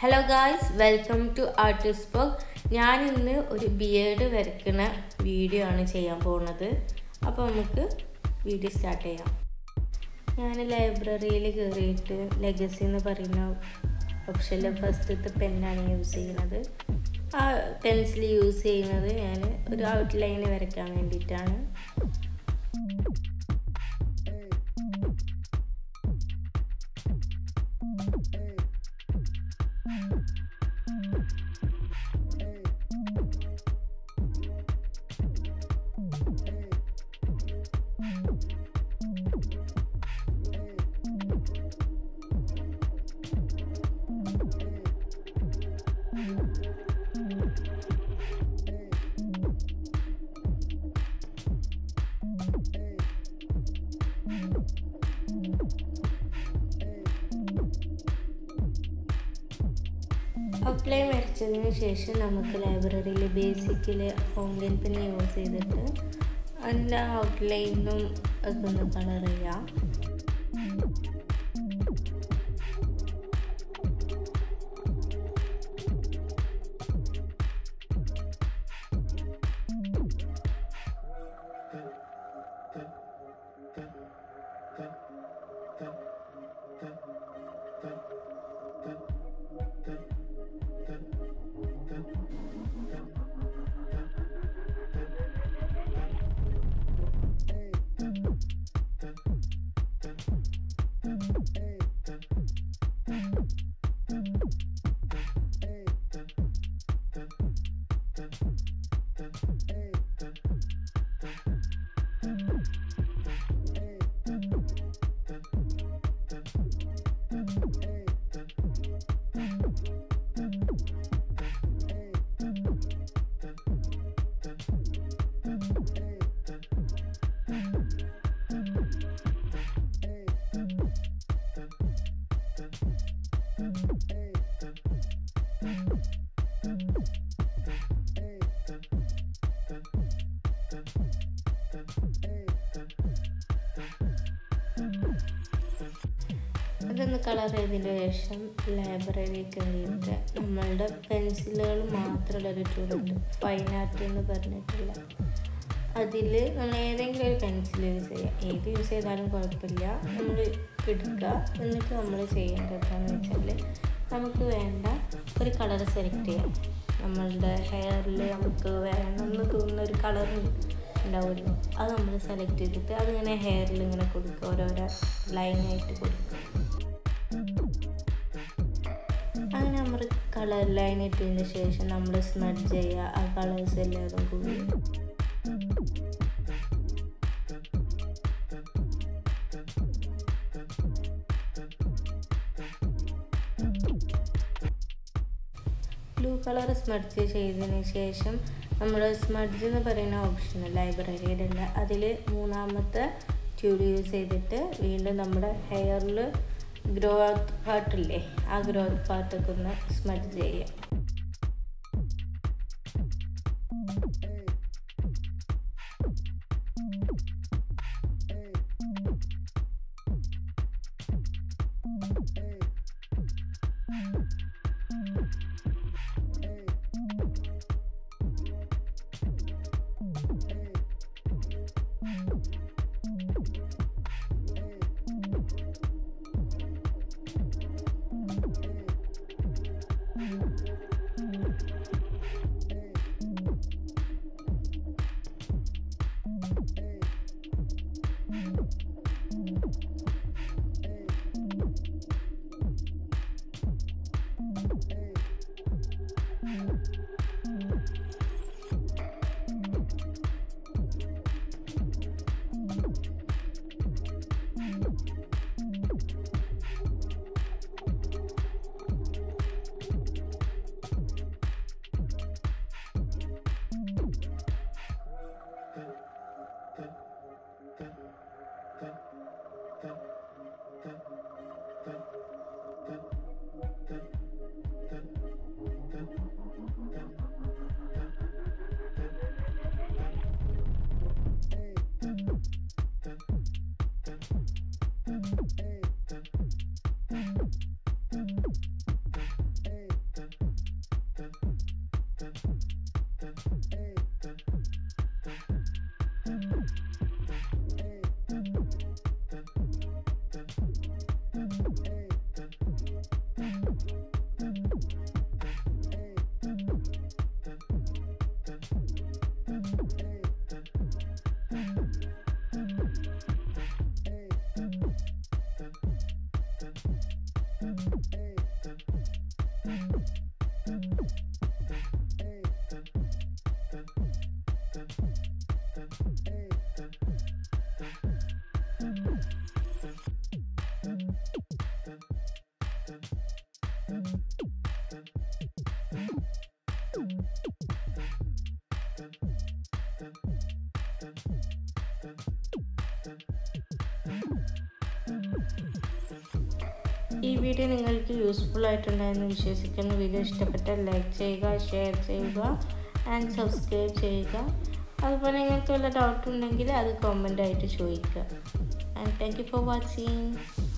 hello guys welcome to artist blog ഞാൻ ഇന്ന് ഒരു ബിയേഡ് വരയ്ക്കുന്ന വീഡിയോ ആണ് ചെയ്യാൻ പോകുന്നത് അപ്പോൾ നമുക്ക് വീഡിയോ സ്റ്റാർട്ട് ചെയ്യാം ഞാൻ ലൈബ്രറിയിൽ കയറിയിട്ട് ലെഗസി എന്ന് പറയുന്ന ഓപ്ഷനിൽ ഫസ്റ്റത്തെ പെന്നാണ് യൂസ് ചെയ്യുന്നത് ആ പെൻസിൽ യൂസ് ചെയ്യുന്നത് ഞാൻ ഒരു ഔട്ട്ലൈൻ വരയ്ക്കാൻ വേണ്ടിയിട്ടാണ് ഔട്ട്ലൈൻ വരച്ചതിന് ശേഷം നമുക്ക് ലൈബ്രറിയിൽ ബേസിക്കിൽ ഫൗണ്ടൻ പെൻ യൂസ് ചെയ്തിട്ട് അതിൻ്റെ ഔട്ട്ലൈനും ഒക്കെ ഒന്ന് കളർ ചെയ്യാം അതൊന്ന് കളർ ചെയ്തതിന് ശേഷം ലൈബ്രറി കയറിയിട്ട് നമ്മളുടെ പെൻസിലുകൾ മാത്രമുള്ള ഒരു ടൂളുണ്ട് ഫൈൻ ആർട്ട് എന്ന് പറഞ്ഞിട്ടുള്ള അതിൽ നമ്മൾ ഏതെങ്കിലും ഒരു പെൻസിൽ യൂസ് ചെയ്യുക ഏത് യൂസ് ചെയ്താലും കുഴപ്പമില്ല നമ്മൾ എടുക്കുക എന്നിട്ട് നമ്മൾ ചെയ്യേണ്ടത് എന്താണെന്ന് വെച്ചാൽ നമുക്ക് വേണ്ട ഒരു കളർ സെലക്ട് ചെയ്യാം നമ്മളുടെ ഹെയറിൽ നമുക്ക് വേണമെന്ന് തോന്നുന്ന ഒരു കളർ ഉണ്ടാവുമല്ലോ അത് നമ്മൾ സെലക്ട് ചെയ്തിട്ട് അതിങ്ങനെ ഹെയറിൽ ഇങ്ങനെ കൊടുക്കുക ഓരോരോ ലൈനായിട്ട് കൊടുക്കുക അങ്ങനെ നമ്മൾ കളർ ലൈൻ ഇട്ടതിന് ശേഷം നമ്മൾ സ്മഡ് ചെയ്യുക ആ കളേഴ്സ് എല്ലാതും കൂടി ബ്ലൂ കളർ സ്മഡ്ജ് ചെയ്തതിന് ശേഷം നമ്മൾ സ്മഡ്ജ് എന്ന് പറയുന്ന ഓപ്ഷൻ ലൈബ്രറിയിലുള്ള അതിൽ മൂന്നാമത്തെ ട്യൂബ് യൂസ് ചെയ്തിട്ട് വീണ്ടും നമ്മുടെ ഹെയറിൽ ഗ്രോത്ത് പാർട്ടില്ലേ ആ ഗ്രോത്ത് പാർട്ടൊക്കെ ഒന്ന് സ്മഡ്ജ് ചെയ്യാം ഈ വീഡിയോ നിങ്ങൾക്ക് യൂസ്ഫുൾ ആയിട്ടുണ്ടായെന്ന് വിശ്വസിക്കുന്നു വീഡിയോ ഇഷ്ടപ്പെട്ടാൽ ലൈക്ക് ചെയ്യുക ഷെയർ ചെയ്യുക ആൻഡ് സബ്സ്ക്രൈബ് ചെയ്യുക അതുപോലെ നിങ്ങൾക്ക് വല്ല ഡൗട്ട് ഉണ്ടെങ്കിൽ അത് കോമൻ്റ് ആയിട്ട് ചോദിക്കുക and thank you for watching